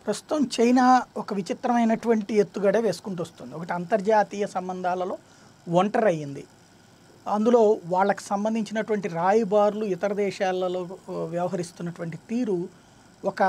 ప్రస్తుతం చైనా ఒక విచిత్రమైనటువంటి ఎత్తుగడ వేసుకుంటూ వస్తుంది ఒకటి అంతర్జాతీయ సంబంధాలలో ఒంటరి అయ్యింది అందులో వాళ్ళకి సంబంధించినటువంటి రాయబారులు ఇతర దేశాలలో ఆ, వ్యవహరిస్తున్నటువంటి తీరు ఒక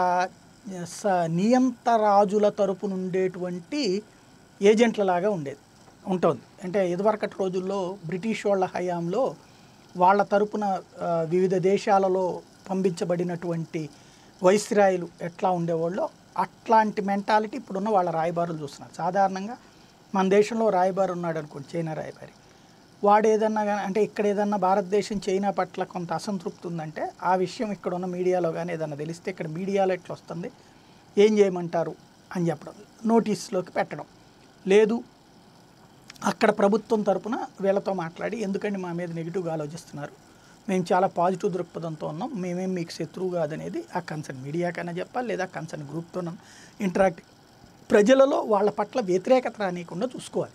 స నియంతరాజుల తరపున ఉండేటువంటి ఏజెంట్లలాగా ఉండేది ఉంటుంది అంటే ఇదివరకటి రోజుల్లో బ్రిటిష్ వాళ్ళ హయాంలో వాళ్ళ తరపున ఆ, వివిధ దేశాలలో పంపించబడినటువంటి వైస్రాయిలు ఎట్లా ఉండేవాళ్ళో అట్లాంటి మెంటాలిటీ ఇప్పుడున్న వాళ్ళ రాయబారులు చూస్తున్నారు సాధారణంగా మన దేశంలో రాయబారు ఉన్నాడు అనుకోండి చైనా రాయబారి వాడు ఏదన్నా కానీ అంటే ఇక్కడ ఏదన్నా భారతదేశం చైనా పట్ల కొంత అసంతృప్తి ఉందంటే ఆ విషయం ఇక్కడ ఉన్న మీడియాలో కానీ ఏదన్నా తెలిస్తే ఇక్కడ మీడియాలో ఎట్లా వస్తుంది ఏం చేయమంటారు అని చెప్పడం నోటీస్లోకి పెట్టడం లేదు అక్కడ ప్రభుత్వం తరపున వీళ్ళతో మాట్లాడి ఎందుకంటే మా మీద నెగిటివ్గా ఆలోచిస్తున్నారు మేము చాలా పాజిటివ్ దృక్పథంతో ఉన్నాం మేమేం మీకు శత్రువు కాదనేది ఆ కన్సర్న్ మీడియాకైనా చెప్పాలి లేదా కన్సర్న్ గ్రూప్తో ఇంటరాక్ట్ ప్రజలలో వాళ్ళ పట్ల వ్యతిరేకత రానియకుండా చూసుకోవాలి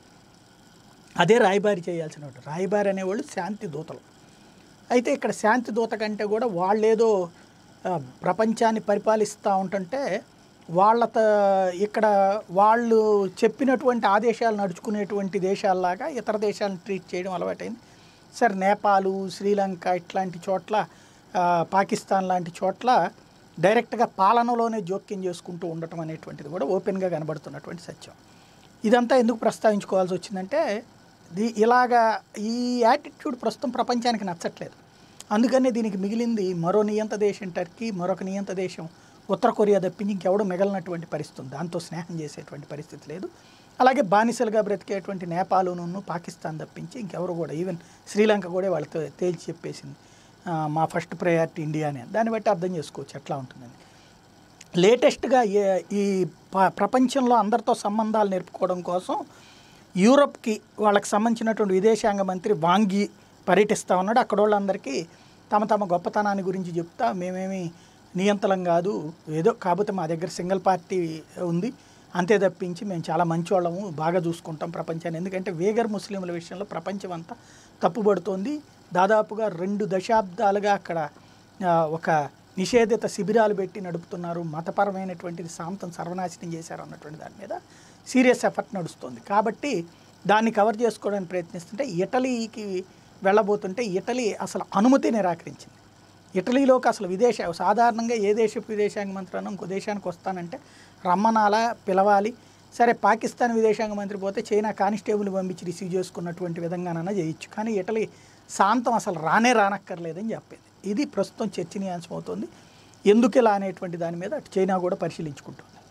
అదే రాయబారి చేయాల్సిన వాడు. రాయబారి అనేవాళ్ళు శాంతి దూతలు అయితే ఇక్కడ శాంతి దూత కంటే కూడా వాళ్ళేదో ఆ, ప్రపంచాన్ని పరిపాలిస్తూ ఉంటుంటే వాళ్ళ త- ఇక్కడ వాళ్ళు చెప్పినటువంటి ఆదేశాలు నడుచుకునేటువంటి దేశాల్లాగా ఇతర దేశాలను ట్రీట్ చేయడం అలవాటైంది సరే నేపాలు శ్రీలంక ఇట్లాంటి చోట్ల ఆ, పాకిస్తాన్ లాంటి చోట్ల డైరెక్ట్గా పాలనలోనే జోక్యం చేసుకుంటూ ఉండటం అనేటువంటిది కూడా ఓపెన్గా కనబడుతున్నటువంటి సత్యం ఇదంతా ఎందుకు ప్రస్తావించుకోవాల్సి వచ్చిందంటే దీ ఇలాగా ఈ యాటిట్యూడ్ ప్రస్తుతం ప్రపంచానికి నచ్చట్లేదు అందుకనే దీనికి మిగిలింది మరో నియంత దేశం టర్కీ మరొక నియంత దేశం ఉత్తర కొరియా తప్పించి ఇంకెవడో మిగలినటువంటి పరిస్థితి ఉంది దాంతో స్నేహం చేసేటువంటి పరిస్థితి లేదు అలాగే బానిసలుగా బ్రతికేటువంటి నేపాలును పాకిస్తాన్ తప్పించి ఇంకెవరు కూడా ఈవెన్ శ్రీలంక కూడా వాళ్ళతో తేల్చి చెప్పేసింది ఆ, మా ఫస్ట్ ప్రయారిటీ ఇండియానే దాన్ని బట్టి అర్థం చేసుకోవచ్చు ఎట్లా ఉంటుందని లేటెస్ట్గా ఏ- ఈ ప- ప్రపంచంలో అందరితో సంబంధాలు నేర్పుకోవడం కోసం యూరప్కి వాళ్ళకి సంబంధించినటువంటి విదేశాంగ మంత్రి వాంగి పర్యటిస్తూ ఉన్నాడు అక్కడ వాళ్ళందరికీ తమ తమ గొప్పతనాన్ని గురించి చెప్తా మేమేమి నియంతలం కాదు ఏదో కాకపోతే మా దగ్గర సింగిల్ పార్టీ ఉంది అంతే తప్పించి మేము చాలా మంచివాళ్ళము బాగా చూసుకుంటాం ప్రపంచాన్ని ఎందుకంటే వేగర్ ముస్లింల విషయంలో ప్రపంచం అంతా తప్పుపడుతోంది దాదాపుగా రెండు దశాబ్దాలుగా అక్కడ ఆ, ఒక నిషేధిత శిబిరాలు పెట్టి నడుపుతున్నారు మతపరమైనటువంటిది శాంతం సర్వనాశనం చేశారు అన్నటువంటి దాని మీద సీరియస్ ఎఫర్ట్ నడుస్తుంది కాబట్టి దాన్ని కవర్ చేసుకోవడానికి ప్రయత్నిస్తుంటే ఇటలీకి వెళ్ళబోతుంటే ఇటలీ అసలు అనుమతి నిరాకరించింది ఇటలీలోకి అసలు విదేశ సాధారణంగా ఏ దేశపు విదేశాంగ మంత్రి అన్నా ఇంకో దేశానికి వస్తానంటే రమ్మనాలా పిలవాలి సరే పాకిస్తాన్ విదేశాంగ మంత్రి పోతే చైనా కానిస్టేబుల్ పంపించి రిసీవ్ చేసుకున్నటువంటి విధంగానైనా చేయొచ్చు కానీ ఇటలీ శాంతం అసలు రానే రానక్కర్లేదని చెప్పింది ఇది ప్రస్తుతం చర్చనీయాంశం అవుతుంది ఎందుకు ఇలా అనేటువంటి దాని మీద అటు చైనా కూడా పరిశీలించుకుంటుంది